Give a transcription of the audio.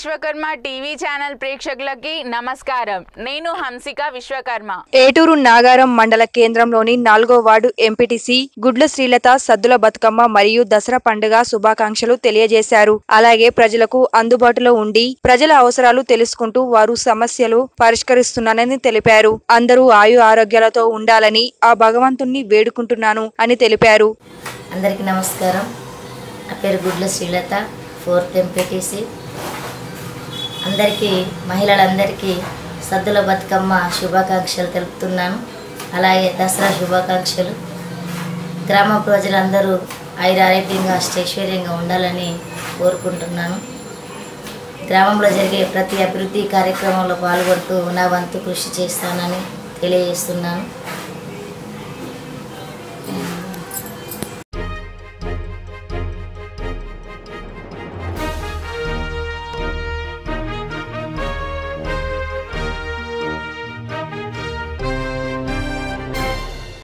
Vishwakarma TV channel ప్రేక్షకులకి నమస్కారం నేను హంసిక విశ్వకర్మ ఏటూరు నాగారం మండల కేంద్రంలోని నాలుగో వార్డు ఎంపీటీసీ గుడ్ల శ్రీలత సద్దుల బతుకమ్మ మరియు దసరా పండుగ శుభాకాంక్షలు తెలియజేశారు అలాగే ప్రజలకు అందుబాటులో ఉండి ప్రజల అవసరాలు తెలుసుకుంటూ వారు సమస్యలు పరిష్కరిస్తున్నానని తెలిపారు అందరూ ఆయు ఆరోగ్యాలతో ఉండాలని ఆ భగవంతుణ్ణి వేడుకుంటున్నాను అని తెలిపారు అందరికీ నమస్కారం నా పేరు గుడ్ల శ్రీలత ఫోర్త్ ఎంపీటీసీ అందరికీ మహిళలందరికీ సద్దుల బతుకమ్మ శుభాకాంక్షలు తెలుపుతున్నాను అలాగే దసరా శుభాకాంక్షలు గ్రామ ప్రజలందరూ ఐరారోగ్యంగా అష్టైశ్వర్యంగా ఉండాలని కోరుకుంటున్నాను గ్రామంలో జరిగే ప్రతి అభివృద్ధి కార్యక్రమంలో పాల్గొంటూ నా వంతు కృషి చేస్తానని తెలియజేస్తున్నాను